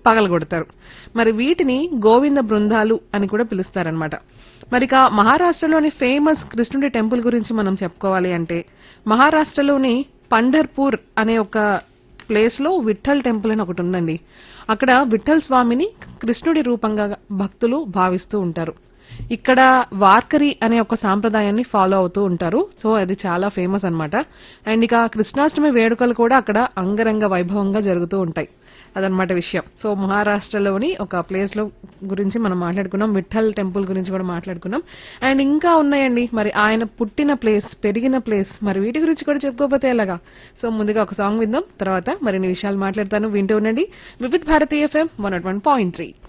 పగలగొడతారు మరి వీటిని గోవింద బృందాలు అని కూడా పిలుస్తారనమాట మరి ఇక మహారాష్ట్రలోని ఫేమస్ కృష్ణుడి టెంపుల్ గురించి మనం చెప్పుకోవాలి అంటే మహారాష్ట్రలోని పండర్పూర్ అనే ఒక ప్లేస్ లో విఠల్ టెంపుల్ అని ఒకటి ఉందండి అక్కడ విఠల్ స్వామిని కృష్ణుడి రూపంగా భక్తులు భావిస్తూ ఉంటారు ఇక్కడ వార్కరి అనే ఒక సాంప్రదాయాన్ని ఫాలో అవుతూ ఉంటారు సో అది చాలా ఫేమస్ అన్నమాట అండ్ ఇక కృష్ణాష్టమి వేడుకలు కూడా అక్కడ అంగరంగ వైభవంగా జరుగుతూ ఉంటాయి అదనమాట విషయం సో మహారాష్ట్రలోని ఒక ప్లేస్ లో గురించి మనం మాట్లాడుకున్నాం విఠల్ టెంపుల్ గురించి కూడా మాట్లాడుకున్నాం అండ్ ఇంకా ఉన్నాయండి మరి ఆయన పుట్టిన ప్లేస్ పెరిగిన ప్లేస్ మరి వీటి గురించి కూడా చెప్పుకోకపోతే ఎలాగా సో ముందుగా ఒక సాంగ్ విందాం తర్వాత మరిన్ని విషయాలు మాట్లాడతాను వింటూ ఉండండి Vividh Bharati FM one point three